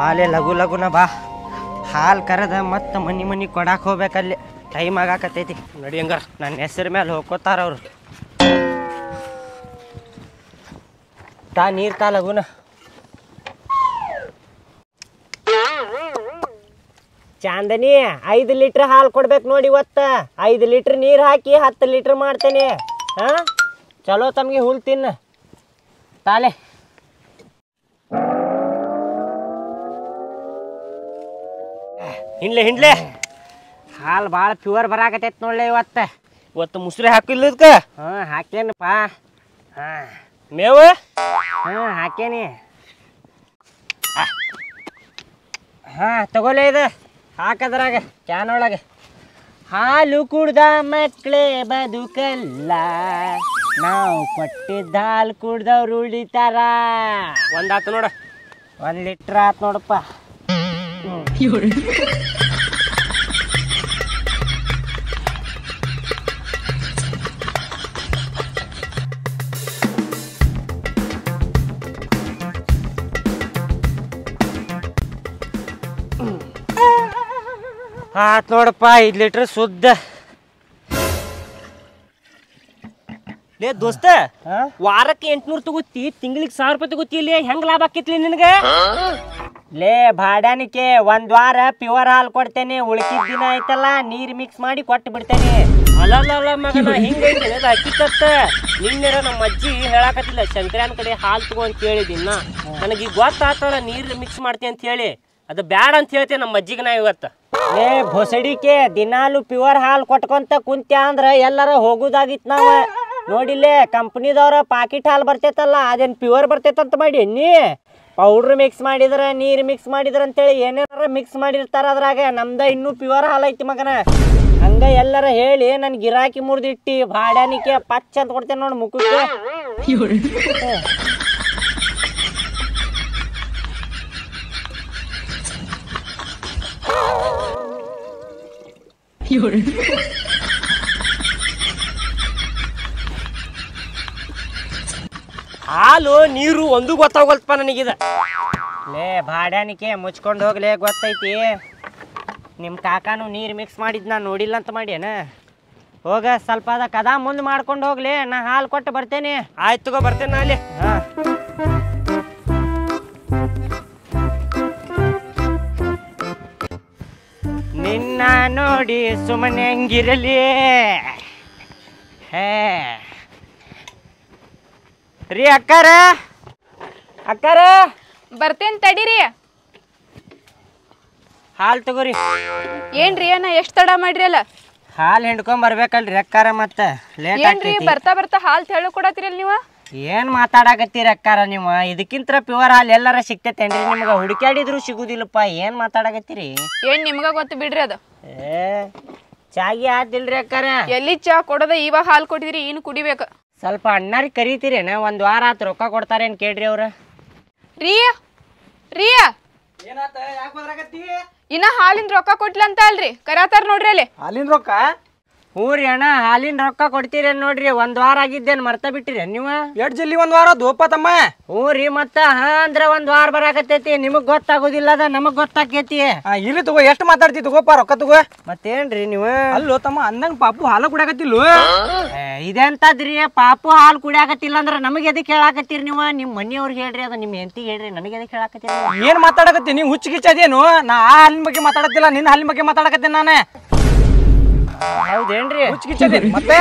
ಬಾಲೆ ಲಘು ಲಘುನ ಬಾ ಹಾಲು ಕರೆದ ಮತ್ತೆ ಮನಿ ಮನಿ ಕೊಡಾಕ್ ಹೋಗ್ಬೇಕಲ್ಲಿ ಟೈಮ್ ಆಗಾಕತ್ತೈತಿ ನಡಿ ಹಂಗಾರ ನನ್ನ ಹೆಸರು ಮೇಲೆ ಹೋಗ್ಕೋತಾರ ಅವ್ರು ತಾ ನೀರು ತಾ ಲಘುನ ಚಾಂದನಿ ಐದು ಲೀಟ್ರ್ ಹಾಲು ಕೊಡ್ಬೇಕು ನೋಡಿ ಇವತ್ತ ಐದು ಲೀಟ್ರ್ ನೀರು ಹಾಕಿ ಹತ್ತು ಲೀಟ್ರ್ ಮಾಡ್ತೇನೆ ಹಾ ಚಲೋ ತಮಗೆ ಹುಲ್ ತಿನ್ನ ತಾಲೆ ಹಿಂಡ್ಲೆ ಹಿಂಡ್ಲೆ ಹಾಲು ಭಾಳ ಪ್ಯೂರ್ ಬರಾಕತೈತಿ ನೋಡ್ಲೆ ಇವತ್ತು ಇವತ್ತು ಮುಸ್ರಿ ಹಾಕಿಲ್ಲ ಇದಕ್ಕೆ ಹಾಂ ಹಾಕೇನಪ್ಪ ಹಾಂ ಮೇವು ಹಾಂ ಹಾಕೇನಿ ಹಾಂ ತಗೊಳ್ಳೆ ಇದು ಹಾಕದ್ರಾಗ ಕ್ಯಾನ್ ಒಳಗೆ ಹಾಲು ಕುಡ್ದ ಮಕ್ಕಳೇ ಬದುಕಲ್ಲ ನಾವು ಕೊಟ್ಟಿದ್ದ ಹಾಲು ಕುಡ್ದವ್ರು ಉಳಿತಾರ ಒಂದಾತು ನೋಡ ಒಂದು ಲೀಟ್ರ್ ಆತು ನೋಡಪ್ಪ ಆತ್ ನೋಡಪ್ಪ ಐದು ಲೀಟ್ರ್ ಶುದ್ಧ ಲೇ ದೋಸ್ತ ವಾರಕ್ಕೆ ಎಂಟ್ನೂರು ತಗೋತಿ ತಿಂಗಳಿಗೆ ಸಾವಿರ ರೂಪಾಯಿ ತಗೋತಿ ಇಲ್ಲಿ ಹೆಂಗ್ ಲಾಭ ಆಕೈತ್ಲಿ ನಿನಗೆ ಲೇ ಭಾಡ್ಯಾನಿಕೆ ಒಂದ್ ವಾರ ಪ್ಯೂರ್ ಹಾಲು ಕೊಡ್ತೇನೆ ಉಳ್ಕಿದ ದಿನ ಐತಲ್ಲ ನೀರ್ ಮಿಕ್ಸ್ ಮಾಡಿ ಕೊಟ್ಟು ಬಿಡ್ತೇನೆ ಅಲ್ಲಲ್ಲ ಮಗನ ಹಿಂಗ ಹಕ್ಕಿಕತ್ತ ನಿನ್ನೆರ ನಮ್ಮ ಅಜ್ಜಿ ಹೇಳಾಕತ್ತಿಲ್ಲ ಶಂಕರ್ಯಾನ್ ಕಡೆ ಹಾಲು ತಗೋ ಅಂತ ಹೇಳಿದಿನ್ನ ನನಗೆ ಈಗ ಗೊತ್ತಾತಲ್ಲ ನೀರ್ ಮಿಕ್ಸ್ ಮಾಡ್ತೀನಿ ಅಂತ ಹೇಳಿ ಅದು ಬ್ಯಾಡ ಅಂತ ಹೇಳ್ತೇನೆ ನಮ್ಮ ಅಜ್ಜಿಗೆ ನಾ ಇವತ್ತು ಏ ಭೊಸಡಿಕೆ ದಿನಾಲು ಪ್ಯೂರ್ ಹಾಲು ಕೊಟ್ಕೊಂತ ಕುಂತ್ಯ ಅಂದ್ರ ಎಲ್ಲಾರ ಹೋಗುದಾಗಿತ್ ನಾವ ನೋಡಿಲ್ಲೇ ಕಂಪ್ನಿದವ್ರ ಪಾಕಿಟ್ ಹಾಲು ಬರ್ತೈತಲ್ಲ ಅದೇನ್ ಪ್ಯೂರ್ ಬರ್ತೈತಂತ ಮಾಡಿ ನೀ ಪೌಡ್ರ್ ಮಿಕ್ಸ್ ಮಾಡಿದ್ರ ನೀರ್ ಮಿಕ್ಸ್ ಮಾಡಿದ್ರ ಅಂತೇಳಿ ಏನೇನಾರ ಮಿಕ್ಸ್ ಮಾಡಿರ್ತಾರ ಅದ್ರಾಗ ನಮ್ದ ಇನ್ನೂ ಪ್ಯೂರ್ ಹಾಲು ಐತಿ ಮಗನ ಹಂಗ ಎಲ್ಲಾರ ಹೇಳಿ ನನ್ ಗಿರಾಕಿ ಮುರ್ದಿಟ್ಟಿ ಭಾಡ್ಯಾನಿಕೆ ಪಚ್ಚ ಅಂತ ಕೊಡ್ತೇನೆ ನೋಡ್ ಮುಖಕ್ಕೆ ಹಾಲು ನೀರು ಒಂದು ಗೊತ್ತಾಗಲ್ತಪ್ಪ ನನಗಿದ ಲೇ ಭಾಡ್ಯಾನಿಕೆ ಮುಚ್ಕೊಂಡು ಹೋಗ್ಲೇ ಗೊತ್ತೈತಿ ನಿಮ್ಮ ಕಾಕಾನು ನೀರು ಮಿಕ್ಸ್ ಮಾಡಿದ್ ನಾ ನೋಡಿಲ್ಲ ಅಂತ ಮಾಡ್ಯಾನ ಹೋಗ ಸ್ವಲ್ಪ ಅದ ಕದಾ ಮುಂದೆ ಮಾಡ್ಕೊಂಡು ಹೋಗ್ಲಿ ನಾ ಹಾಲು ಕೊಟ್ಟು ಬರ್ತೇನೆ ಆಯ್ತು ತಗೋ ಬರ್ತೇನೆ ಅಲ್ಲಿ ಹಾಂ ನಿನ್ನ ನೋಡಿ ಸುಮ್ಮನೆ ಹೆಂಗಿರಲಿ ಹೇ ರೀ ಅಕ್ಕಾರ ಅಕ್ಕಾರ ಬರ್ತೇನ್ ತಡೀರಿ ಹಾಲು ತಗೋರಿ ಏನ್ರಿ ಅಣ್ಣ ಎಷ್ಟ್ ತಡ ಮಾಡ್ರಲ್ಲ ಹಾಲು ಹಿಂಡ್ಕೊಂಡ್ ಬರ್ಬೇಕಲ್ರಿ ಅಕ್ಕಾರ ಮತ್ತೆ ಲೇಟ್ ಏನ್ರಿ ಆಗ್ತೈತಿ ಬರ್ತಾ ಬರ್ತಾ ಹಾಲ್ ಹೇಳು ಕೊಡತ್ತೀರಲ್ ನೀವು ಏನ್ ಮಾತಾಡಕತ್ತೀರಿ ಅಕ್ಕಾರ ನೀವು ಇದಕ್ಕಿಂತ ಪ್ಯೂರ್ ಹಾಲು ಎಲ್ಲಾರ ಸಿಗ್ತೈತೇನ್ರಿ ನಿಮ್ಗೆ ಹುಡುಕ್ಯಾಡಿದ್ರು ಸಿಗುದಿಲ್ಲಪ್ಪ ಏನ್ ಮಾತಾಡಕತ್ತೀರಿ ಏನ್ ನಿಮ್ಗ ಗೊತ್ತು ಬಿಡ್ರಿ ಅದು ಏ ಚಾಗಿ ಆತಿಲ್ರಿ ಅಕ್ಕಾರ ಎಲ್ಲಿ ಚಾ ಕೊಡೋದ ಇವಾಗ ಹಾಲ್ ಕೊಟ್ಟಿದ್ರಿ ಇನ್ನು ಕುಡಿಬೇಕು ಸ್ವಲ್ಪ ಅಣ್ಣಾರಿ ಕರೀತೀರೇನ ಒಂದ್ ವಾರ ಆತ್ ರೊಕ್ಕ ಕೊಡ್ತಾರೇನ್ ಕೇಳ್ರಿ ಅವ್ರ ರೀ ರೀ ಇನ್ನ ಹಾಲಿನ ರೊಕ್ಕ ಕೊಟ್ಲ ಅಂತ ಅಲ್ರಿ ಕರಾತಾರ ನೋಡ್ರಿ ಅಲ್ಲಿ ಹಾಲಿನ ರೊಕ್ಕ ಹ್ಞೂ ರೀ ಅಣ್ಣ ಹಾಲಿನ ರೊಕ್ಕ ಕೊಡ್ತೀರೇನ್ ನೋಡ್ರಿ ಒಂದ್ ವಾರ ಆಗಿದ್ದೇನ್ ಮರ್ತ ಬಿಟ್ಟಿರಿ ನೀವು ಎಷ್ಟ್ ಜಲ್ಲಿ ಒಂದ್ ವಾರ ದೋಪ ತಮ್ಮ ಹ್ಞೂ ರೀ ಮತ್ತ ಹಾ ಅಂದ್ರ ಒಂದ್ ವಾರ ಬರಾಕತ್ತೈತಿ ನಿಮಗ್ ಗೊತ್ತಾಗೋದಿಲ್ಲ ಅದ ನಮಗ್ ಗೊತ್ತಾಕೈತಿ ಆ, ಇಲ್ಲಿ ತಗೋ ಎಷ್ಟ್ ಮಾತಾಡ್ತಿ ತಗೋಪ ರೊಕ್ಕ ತಗೋ ಮತ್ತೇನ್ರಿ ನೀವು ಅಲ್ಲೋ ತಮ್ಮ ಅಂದಂಗ ಪಾಪು ಹಾಲು ಕುಡಾಕತ್ತಿಲ್ಲು ಏ, ಇದೆಂತದ್ರಿ ಪಾಪು ಹಾಲು ಕುಡಿಯಾಕತ್ತಿಲ್ಲ ಅಂದ್ರ ನಮಗೆ ಎದಕ್ಕೆ ಹೇಳಾಕತ್ತೀರಿ ನೀವು ನಿಮ್ಮ ಮನೆಯವ್ರಿಗೆ ಹೇಳ್ರಿ ಅದು ನಿಮ್ಮ ಹೆಂಡತಿಗೆ ಹೇಳ್ರಿ ನನಗೆ ಎದಕ್ಕೆ ಹೇಳಾಕತ್ತೀರಿ ನೀವು? ಏನ್ ಮಾತಾಡಕತ್ತಿ ನೀವು ಹುಚ್ಚ ಗಿಚ್ಚದೇನು ನಾ ಆ ಹಾಲಿನ ಬಗ್ಗೆ ಮಾತಾಡತ್ತಿಲ್ಲ ನಿನ್ನ ಹಾಲಿನ ಬಗ್ಗೆ ಮಾತಾಡಕತ್ತೀನಿ ನಾನು ಹೌದೇನ್ರಿ ಹುಚ್ಚ ಗಿಚ್ಚದೇನು ಮತ್ತೆ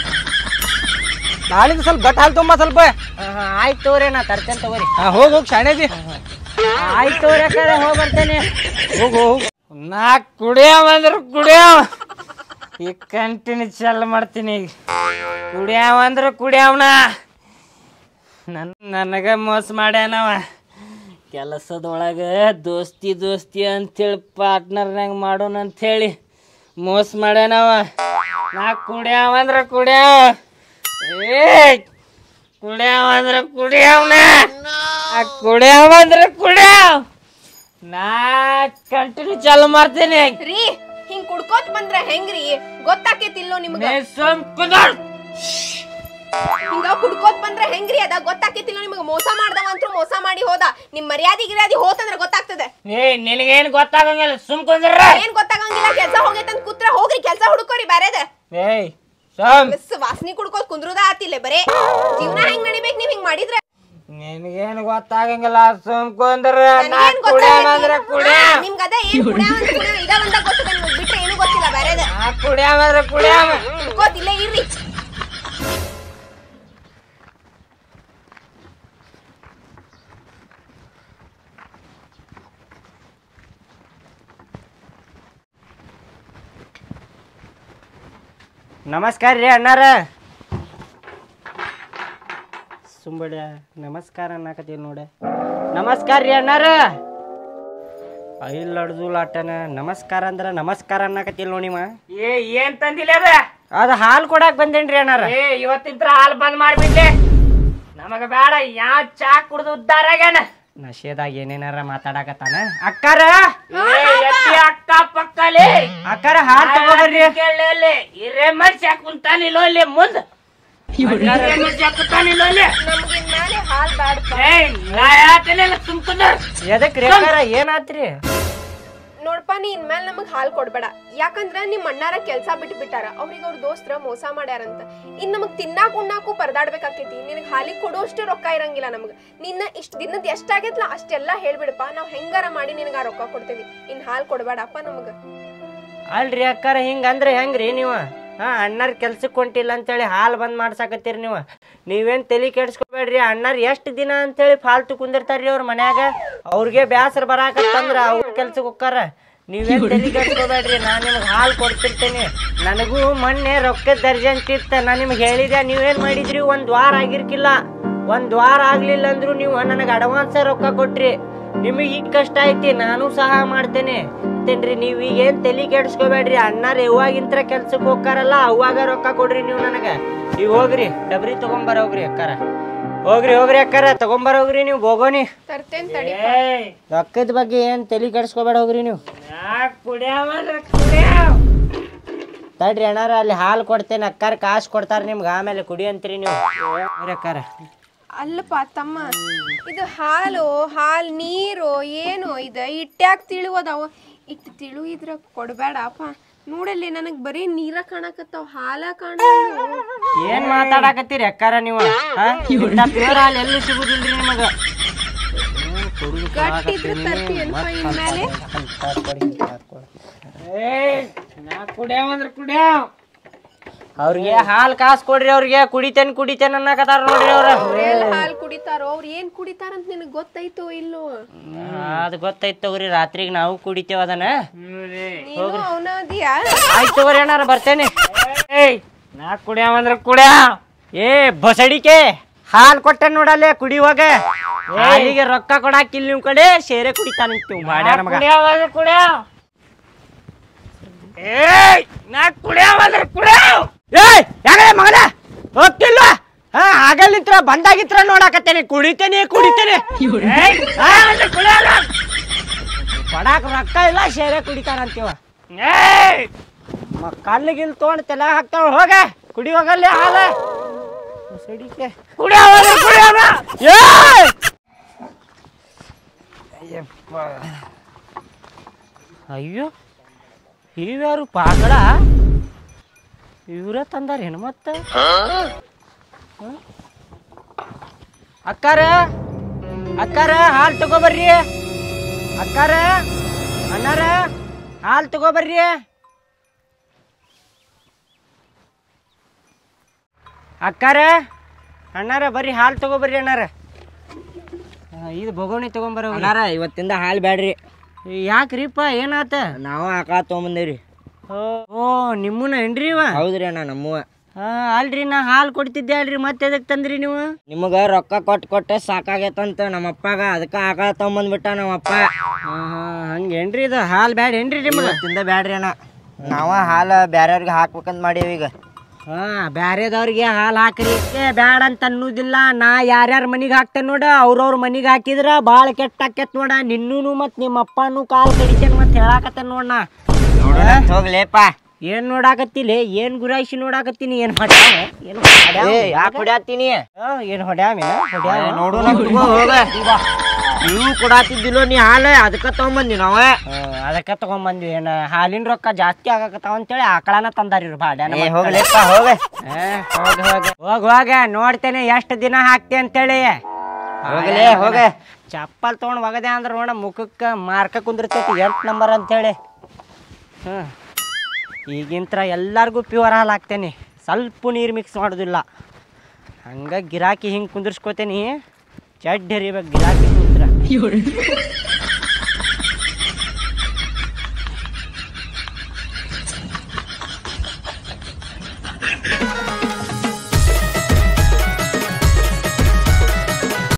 ನಾಳಿಂದ ಸ್ವಲ್ಪ ಗಟ್ ಹಾಲು ತುಂಬ ಸ್ವಲ್ಪ ಹಾ, ಹಾ, ಆಯ್ತ್ ತಗೋರಿ ನಾ ತರ್ತೇನೆ ತಗೋರಿ ಹಾ ಹೋಗ್ ಹೋಗ್ ಶಾಣೆದಿ ಆಯ್ತ್ ತಗೋರಿ ಅಕ್ಕಾರೆ ಹೋಗಿ ಬರ್ತೇನೆ ಹೋಗ್ ಹೋಗ್ ನಾ ಕುಡಿಯವ ಅಂದ್ರ ಕುಡಿಯವ ಈಗ ಕಂಟಿನ್ಯೂ ಚಾಲು ಮಾಡ್ತೀನಿ ಈಗ ಕುಡಿಯವ ಅಂದ್ರ ಕುಡಿಯವನ ನನ್ ನನಗ ಮೋಸ ಮಾಡ್ಯಾನವ ಕೆಲಸದೊಳಗೆ ದೋಸ್ತಿ ದೋಸ್ತಿ ಅಂತೇಳಿ ಪಾರ್ಟ್ನರ್ನಾಗ ಮಾಡೋಣ ಅಂಥೇಳಿ ಮೋಸ ಮಾಡ್ಯಾನವ ನಾ ಕುಡಿಯವ ಅಂದ್ರ ಕುಡಿಯವ ಏ ಕುಡಿಯವ ಅಂದ್ರ ಕುಡಿಯವನ ಆ ಕುಡಿಯವ ಅಂದ್ರ ಕುಡಿಯವ ನಾ ಕಂಟಿನ್ಯೂ ಚಾಲು ಮಾಡ್ತೀನಿ ರೀ ಹಿಂಗ್ ಕುಡ್ಕೋತ್ ಬಂದ್ರ ಹೆಂಗ್ರಿ ಗೊತ್ತಾಕೇತಿಲ್ಲೋ ನಿಮ್ಗ ನೀ ಸುಮ್ ಕುದರ್ ಹಿಂಗ ಕುಡ್ಕೋತ್ ಬಂದ್ರೆ ಹೆಂಗ್ರಿ ಅದ ಗೊತ್ತಾಕೈತಿಲ್ಲ ನಿಮಗೆ ಮೋಸ ಮಾಡ್ದವ ಅಂತೂ ಮೋಸ ಮಾಡಿ ಹೋದ ನಿಮ್ ಮರ್ಯಾದೆ ಗಿರ್ಯಾದಿ ಹೋತಂದ್ರ ಗೊತ್ತಾಗ್ತದೆ ಏ ನಿನಗೇನ್ ಗೊತ್ತಾಗಂಗಿಲ್ಲ ಸುಮ್ ಕುಂದ್ರ ಏನ್ ಗೊತ್ತಾಗಂಗಿಲ್ಲ ಕೆಲ್ಸ ಹೋಗೈತಂತ ಕೂತ್ರ ಹೋಗ್ರಿ ಕೆಲ್ಸ ಹುಡುಕೋರಿ ಬ್ಯಾರೆದ ಏಯ್ ಸಮ್ ಮಿಸ್ ವಾಸನಿ ಕುಡ್ಕೋತ್ ಕುಂದ್ರುದ ಆತಿಲ್ಲ ಬರೇ ಜೀವನ ಹೆಂಗ್ ನಡಿಬೇಕ್ ನೀವ್ ಹಿಂಗ್ ಮಾಡಿದ್ರೆ ನಿನಗೇನ್ ಗೊತ್ತಾಗಂಗಿಲ್ಲ ಸುಮ್ ಕುಂದ್ರ ನನಗೇನ್ ಕುಡಿಯಂದ್ರ ಕುಡಿಯ ಗೊತ್ತಾಗೈತಿ ನಿಮ್ಗ ಅದ ಏನ್ ಕುಡ್ಯಾವ ಅಂತ ಕುಡ್ಯಾವ ಇದ ಒಂದ ಗೊತ್ತದ ನಿಮ್ಗ್ ಬಿಟ್ರೆ ಏನು ಗೊತ್ತಿಲ್ಲ ಬ್ಯಾರೆದ ಕುಡಿಯಂದ್ರ ಕುಡಿಯವ ಕುಡ್ಕೋತ್ ಇಲ್ಲೇ ಇರ್ರಿ ನಮಸ್ಕಾರ ರೀ ಅಣ್ಣಾರ ಸುಂಬಡ ನಮಸ್ಕಾರ ಅನ್ನಕತ್ತೀವಿ ನೋಡ ನಮಸ್ಕಾರ ರೀ ಅಣ್ಣಾರ ಇಲ್ಲ ಅಡ್ದು ಲಾಟನ ನಮಸ್ಕಾರ ಅಂದ್ರ ನಮಸ್ಕಾರ ಅನ್ನಕತ್ತಿಲ್ಲ ನೋಡಿವ ಏ ಏನ್ ತಂದಿಲ್ಲ ಅದ ಅದು ಹಾಲು ಕೊಡಾಕ್ ಬಂದೇನ್ರಿ ಅಣ್ಣಾರ ಏ ಇವತ್ತಿಂತ್ರ ಹಾಲ್ ಬಂದ್ ಮಾಡ್ಬಿಡ್ಲೆ ನಮಗ ಬೇಡ ಯಾ ಚಾ ಕುಡ್ದು ಉದ್ದಾರ ಆಗ್ಯಾನ ನಶೆದಾಗ ಏನೇನಾರ ಮಾತಾಡಕತ್ತಾನ ಅಕ್ಕಾರ ಏ ಎತ್ತಿ ಅಕ್ಕ ಪಕ್ಕಲಿ ಅಕ್ಕಾರ ಹಾಲು ತಗೋಬರ್ರಿ ಕೇಳಲೆ ಹಿರೇ ಮನುಷ್ಯ ಕುಂತಾನಿಲ್ಲ ಇಲ್ಲಿ ಮುಂದ ಹಿರೇ ಮನುಷ್ಯ ಕುಂತಾನಿಲ್ಲ ಇಲ್ಲಿ ನಮ್ಗೆ ಇನ್ಮ್ಯಾಲೆ ಹಾಲ್ ಬ್ಯಾಡಪ್ಪ ಏ ನಾ ಹೇಳ್ತೇನೆ ಸುಮ್ ಕುಂದ್ರ ಎದಕ್ ರೀ ಅಕ್ಕಾರ ಏನಾತ್ರಿ ನೋಡ್ಪ ನೀ ಇನ್ಮೇಲೆ ನಮಗ್ ಹಾಲ್ ಕೊಡ್ಬೇಡ ಯಾಕಂದ್ರ ನಿಮ್ ಅಣ್ಣಾರ ಕೆಲ್ಸ ಬಿಟ್ಟು ಬಿಟ್ಟಾರ ಅವ್ರಿಗೆ ಅವ್ರ ದೋಸ್ತ್ರ ಮೋಸ ಮಾಡ್ಯಾರಂತ ಇನ್ ನಮಗ್ ತಿನ್ನಾಕ್ ಉಣ್ಣಾಕು ಪರದಾಡ್ಬೇಕಾಕೈತಿ ನಿನಗ್ ಹಾಲಿಗೆ ಕೊಡೋಷ್ಟು ರೊಕ್ಕ ಇರಂಗಿಲ್ಲ ನಮಗ್ ನಿನ್ನ ಇಷ್ಟ ದಿನದ ಎಷ್ಟಾಗೈತ್ಲ ಅಷ್ಟೆಲ್ಲಾ ಹೇಳ್ಬಿಡಪ್ಪ ನಾವ್ ಹೆಂಗಾರ ಮಾಡಿ ನಿನಗ ಆ ರೊಕ್ಕ ಕೊಡ್ತೇವಿ ಇನ್ ಹಾಲ್ ಕೊಡ್ಬೇಡಪ್ಪ ನಮಗ ಅಲ್ರಿ ಅಕ್ಕಾರ ಹಿಂಗಂದ್ರೆ ಹೆಂಗ್ರಿ ನೀವು ಹಾ ಅಣ್ಣಾರ್ ಕೆಲ್ಸಕ್ಕೆ ಹೊಂಟಿಲ್ಲ ಅಂತೇಳಿ ಹಾಲು ಬಂದ್ ಮಾಡ್ಸಾಕತ್ತೀರಿ ನೀವು ನೀವೇನ್ ತಲೆ ಕೆಡ್ಸ್ಕೊಬೇಡ್ರಿ ಅಣ್ಣಾರ್ ಎಷ್ಟು ದಿನ ಅಂತೇಳಿ ಫಾಲ್ತು ಕುಂದಿರ್ತಾರ್ರಿ ಅವ್ರ ಮನ್ಯಾಗ ಅವ್ರಿಗೆ ಬ್ಯಾಸರ ಬರಾಕತ್ತಂದ್ರ ಅವ್ರ ಕೆಲ್ಸಕ್ಕೆ ಹೋಗ್ತಾರ ನೀವೇನ್ ತಲೆ ಕೆಡ್ಸ್ಕೊಬೇಡ್ರಿ ನಾನ್ ನಿಮ್ಗೆ ಹಾಲು ಕೊಡ್ತಿರ್ತೇನೆ ನನಗೂ ಮೊನ್ನೆ ರೊಕ್ಕದ ದರ್ಜೆ ಇತ್ತ ನಾ ನಿಮ್ಗೆ ಹೇಳಿದೆ ನೀವೇನ್ ಮಾಡಿದ್ರಿ ಒಂದ್ ವಾರ ಆಗಿರ್ಕಿಲ್ಲ ಒಂದ್ ವಾರ ಆಗ್ಲಿಲ್ಲ ಅಂದ್ರು ನೀವು ನನಗೆ ಅಡ್ವಾನ್ಸ್ ರೊಕ್ಕ ಕೊಟ್ರಿ ನಿಮಗೆ ಈಗ ಕಷ್ಟ ಐತಿ ನಾನು ಸಹ ಮಾಡ್ತೇನೆ ಮತ್ತೇನ್ರಿ ನೀವ್ ಈಗ ಏನ್ ತಲಿ ಕೆಡ್ಸ್ಕೊಬೇಡ್ರಿ ಅಣ್ಣಾರ ಯಾವಾಗಿಂತ್ರ ಕೆಲ್ಸಕ್ಕೆ ಹೋಗ್ತಾರಲ್ಲ ಅವಾಗ ರೊಕ್ಕ ಕೊಡ್ರಿ ನೀವು ನನಗ ಈಗ ಹೋಗ್ರಿ ಡಬ್ರಿ ತಗೊಂಬರ ಹೋಗ್ರಿ ಅಕ್ಕಾರ ಹೋಗ್ರಿ ಹೋಗ್ರಿ ಅಕ್ಕಾರ ತಗೊಂಬರ ಹೋಗ್ರಿ ನೀವು ಹೋಗೋನಿ ತರ್ತೇನ್ ತಡಿ ಏಯ್ ರೊಕ್ಕದ ಬಗ್ಗೆ ಏನ್ ತಲಿ ಕೆಡ್ಸ್ಕೊಬೇಡ ಹೋಗ್ರಿ ನೀವು ನಾ ಕುಡಿಯವಂದ್ರ ಕುಡಿಯವ್ ತಡ್ರಿ ಅಣ್ಣಾರ ಅಲ್ಲಿ ಹಾಲು ಕೊಡ್ತೇನೆ ಅಕ್ಕಾರ ಕಾಸು ಕೊಡ್ತಾರ ನಿಮ್ಗೆ ಆಮೇಲೆ ಕುಡಿ ಅಂತೀರಿ ನೀವು ಹೋಗ್ರಿ ಅಕ್ಕಾರ ಅಲ್ಲಪ್ಪ ತಮ್ಮ ಇದು ಹಾಲು ಹಾಲ್ ನೀರು ಏನು ಇದು ಇಟ್ಟ್ಯಾಕ್ ತಿಳುವದಾವ ಇಟ್ಟು ತಿಳು ಇದ್ರ ಕೊಡ್ಬೇಡಪ್ಪ ನೋಡಲ್ಲಿ ನನಗ್ ಬರೀ ನೀರ ಕಾಣಕತ್ತಾವ ಹಾಲ ಕಾಣ ಏನ್ ಮಾತಾಡಕತ್ತೀರಿ ಅಕ್ಕಾರ ನೀವು ಹಾ? ಇಂಥ pure ಹಾಲ್ ಎಲ್ಲೂ ಸಿಗುದಿಲ್ರಿ ನಿಮಗ ಗಟ್ಟಿದ್ರ ತರ್ತಿ ಏನಪ್ಪ ಇನ್ಮೇಲೆ ಏಯ್ ನಾ ಕುಡಿಯವಂದ್ರ ಕುಡಿಯವ್ ಅವ್ರಿಗೆ ಹಾಲ್ ಕಾಸ್ ಕೊಡ್ರಿ ಅವ್ರಿಗೆ ಕುಡಿತೇನ್ ಕುಡಿತೇನ್ ಅನ್ನಕತ್ತಾರ ನೋಡ್ರಿ ಅವ್ರ ಎಲ್ಲಿ ಹಾಲ್ ಕುಡಿತಾರೋ ಅವ್ರು ಏನ್ ಕುಡಿತಾರಂತ ನಿನಗ್ ಗೊತ್ತೈತೋ ಇಲ್ಲೋ ಅದ್ ಗೊತ್ತೈತ್ ತಗೋರಿ ರಾತ್ರಿಗೆ ನಾವು ಕುಡಿತೇವ ಅದನ್ನ ನೀನು ಅವನ ಅದಿಯಾ ಆಯ್ತು ತಗೋರಿ ಅಣ್ಣಾರ ಬರ್ತೇನೆ ಏಯ್ ನಾ ಕುಡಿಯವಂದ್ರ ಕುಡಿಯವ್ ಏ ಬಸಡಿಕೆ ಹಾಲ್ ಕೊಟ್ಟೆ ನೋಡಲ್ಲೇ ಕುಡಿಯುವಾಗ ಹಾಲಿಗೆ ರೊಕ್ಕ ಕೊಡಾಕಿಲ್ ನಿಮ್ ಕಡೆ ಸೇರೆ ಕುಡಿತಾನಂತ ಮಾಡ್ಯಾರ ಮಗ ಕುಡಿಯವಂದ್ರ ಕುಡಿಯವ್ ಏಯ್ ನಾ ಕುಡಿಯವಂದ್ರ ಕುಡಿಯವ್ ಏಯ್ ಯಾಕಡೆ ಮಗನ ಹೋಗ್ತಿಲ್ವಾ ಹಾ ಆಗಲ್ಲಿತ್ರ ಬಂದಾಗಿತ್ರ ನೋಡಾಕತ್ತೇನೆ ಕುಡಿತೇನೆ ಕುಡಿತೇನೆ ಏಯ್ ಕುಡಿಯವಂದ್ರ ಕುಡಿಯಲ್ಲ ಕೊಡಾಕ ರೊಕ್ಕ ಇಲ್ಲ ಸೇರೆ ಕುಡಿತಾರಂತೀವ ಏಯ್ ಕಲ್ಲಿಗಿಲ್ ತೊಗೊಂಡ್ ತಲೆ ಹಾಕ್ತಾವ ಹೋಗ ಕುಡಿ ಹೋಗಲ್ಲಿ ಹಾಲ ಬಸಡಿಕೆ ಕುಡಿಯವಂದ್ರ ಕುಡಿಯವ ಏಯ್! ಅಯ್ಯಪ್ಪ. ಅಯ್ಯೋ ಇವ್ಯಾರು ಪಾಕಳ ಇವ್ರ ತಂದಾರೇನು ಮತ್ತ ಹ? ಅಕ್ಕಾರ ಅಕ್ಕಾರ ಹಾಲು ತಗೋಬರ್ರಿ ಅಕ್ಕಾರ ಅಣ್ಣಾರ ಹಾಲು ತಗೋಬರ್ರಿ ಅಕ್ಕಾರ ಅಣ್ಣಾರ ಬರ್ರಿ ಹಾಲು ತಗೋಬರ್ರಿ ಅಣ್ಣಾರ ಆ, ಇದು ಬೊಗೋಣಿ ತಗೊಂಬರ ಅಣ್ಣಾರ ಇವತ್ತಿಂದ ಹಾಲು ಬ್ಯಾಡ್ರಿ ಯಾಕ್ರಿಪ್ಪ ಏನಾತ ನಾವು ಆಕಳ ತೊಗೊಂಬಂದೇವ್ರಿ ಓ ಓ ನಿಮ್ಮನ್ನ ಏನ್ರಿ ಇವ ಹೌದ್ರಿ ಅಣ್ಣ ನಮ್ಮವ ಆ, ಅಲ್ರಿ ನಾ ಹಾಲು ಕೊಡ್ತಿದ್ದೆ ಅಲ್ರಿ ಮತ್ತೆ ಎದಕ್ ತಂದ್ರಿ ನೀವು ನಿಮಗ ರೊಕ್ಕ ಕೊಟ್ಟು ಕೊಟ್ಟೆ ಸಾಕಾಗೈತಂತ ನಮ್ಮ ಅಪ್ಪಾಗ ಅದಕ್ಕ ಆಕಳ ತೊಗೊಂಬಂದ್ಬಿಟ್ಟ ನಮ್ಮಪ್ಪ ಹಾ ಹಾ ಹಂಗೇನ್ರಿ ಇದು ಹಾಲು ಬ್ಯಾಡ ಏನ್ರಿ ನಿಮ್ಗೆ ಇವತ್ತಿಂದ ಬ್ಯಾಡ್ರಿ ಅಣ್ಣ ನಾವ ಹಾಲು ಬ್ಯಾರೆಯವ್ರಿಗೆ ಹಾಕ್ಬೇಕಂತ ಮಾಡೀವಿ ಈಗ ಹಾ ಬ್ಯಾರೆದವ್ರಿಗೆ ಹಾಲು ಹಾಕ್ರಿ ಏ ಬ್ಯಾಡ ಅಂತ ಅನ್ನೋದಿಲ್ಲ ನಾ ಯಾರ್ಯಾರ ಮನಿಗೆ ಹಾಕ್ತೇನೆ ನೋಡ ಅವ್ರವ್ರ ಮನಿಗೆ ಹಾಕಿದ್ರ ಭಾಳ ಕೆಟ್ಟ ಆಕೇತ್ ನೋಡ ನಿನ್ನೂ ಮತ್ ನಿಮ್ಮ ಅಪ್ಪನೂ ಕಾಲ್ ಕಡಿತೇನೆ ಮತ್ತೆ ಹೇಳಾಕತ್ತೇನೆ ನೋಡ ನಾ ನೋಡೋಣ ಹೋಗ್ಲೇಪ ಏನ್ ನೋಡಾಕತ್ತಿಲಿ ಏನ್ ಗುರಾಯಿಸಿ ನೋಡಾಕತ್ತೀನಿ ಏನ್ ಹೊಡ್ಯಾವ ಏನ್ ಹೊಡ್ಯಾವ? ಏ ಯಾಕೆ ಹೊಡ್ಯಾತೀನಿ ಆ, ಏನ್ ಹೊಡ್ಯಾವ ಹೊಡ್ಯಾವ ನೋಡು ನಮ್ ತಗೋ ಹೋಗ ನೀವು ಕೊಡಾತಿದ್ದಿಲ್ಲ ನೀ ಹಾಲ ಅದಕ್ಕ ತಗೊಂಬಂದಿ ನಾವ ಅದಕ್ಕೆ ತಗೊಂಬಂದ್ವಿ ಏನ ಹಾಲಿನ ರೊಕ್ಕ ಜಾಸ್ತಿ ಆಗಾಕತ್ತಾವ ಅಂತೇಳಿ ಆಕಳನ ತಂದಾರಿ ಇವ್ರು ಭಾಡ್ಯಾನ ಏ ಹೋಗ್ಲಿಪ್ಪ ಹೋಗ ಹೋಗ ಹೋಗ ಹೋಗ ಹೋಗ ನೋಡ್ತೇನೆ ಎಷ್ಟು ದಿನ ಹಾಕ್ತಿ ಅಂತೇಳಿ ಹೋಗ್ಲೇ ಹೋಗ ಚಪ್ಪಲ್ ತೊಗೊಂಡು ಒಗದೆ ಅಂದ್ರೆ ನೋಡ ಮುಖಕ್ಕೆ ಮಾರ್ಕ ಕುಂದಿರ್ತೈತಿ ಎಂಟು ನಂಬರ್ ಅಂತೇಳಿ ಹ್ಞೂ ಈಗಿಂತ್ರ ಎಲ್ಲರಿಗೂ ಪ್ಯೂರ್ ಹಾಲು ಹಾಕ್ತೇನೆ ಸ್ವಲ್ಪ ನೀರು ಮಿಕ್ಸ್ ಮಾಡೋದಿಲ್ಲ ಹಂಗೆ ಗಿರಾಕಿ ಹಿಂಗೆ ಕುಂದಿರ್ಸ್ಕೊತೇನಿ ಚಡ್ ಹರಿಬೇಕು ಗಿರಾಕಿ ಕುಂತ್ರ